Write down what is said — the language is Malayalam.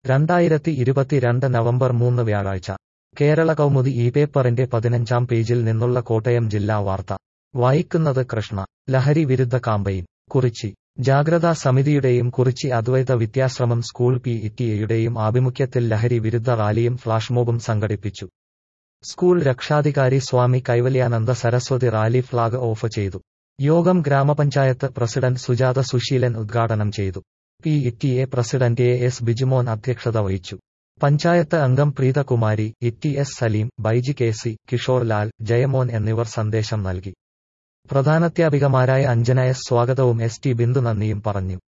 രണ്ടായിരത്തി ഇരുപത്തിരണ്ട് നവംബർ മൂന്ന് വ്യാഴാഴ്ച കേരള കൗമുദി ഈ പേപ്പറിന്റെ പതിനഞ്ചാം പേജിൽ നിന്നുള്ള കോട്ടയം ജില്ലാ വാർത്ത വായിക്കുന്നത് കൃഷ്ണ ലഹരി വിരുദ്ധ കാമ്പയിൻ കുറിച്ചി ജാഗ്രതാ സമിതിയുടെയും കുറിച്ചി അദ്വൈത വിദ്യാശ്രമം സ്കൂൾ പി ഇറ്റിഎയുടെയും ആഭിമുഖ്യത്തിൽ ലഹരി വിരുദ്ധ റാലിയും ഫ്ളാഷ്മോബും സംഘടിപ്പിച്ചു സ്കൂൾ രക്ഷാധികാരി Swami Kaivalyananda Saraswati rally flag off ചെയ്തു യോഗം ഗ്രാമപഞ്ചായത്ത് പ്രസിഡന്റ് സുജാത സുശീലൻ ഉദ്ഘാടനം ചെയ്തു P T A president A S Bijumon അധ്യക്ഷത വഹിച്ചു പഞ്ചായത്ത് അംഗം Preethakumari T S Saleem Baiji K C Kishore Lal Jayamon എന്നിവർ സന്ദേശം നൽകി പ്രധാനാധ്യാപികമാരായ അഞ്ജന എസ് സ്വാഗതവും എസ് ടി ബിന്ദു നന്ദിയും പറഞ്ഞു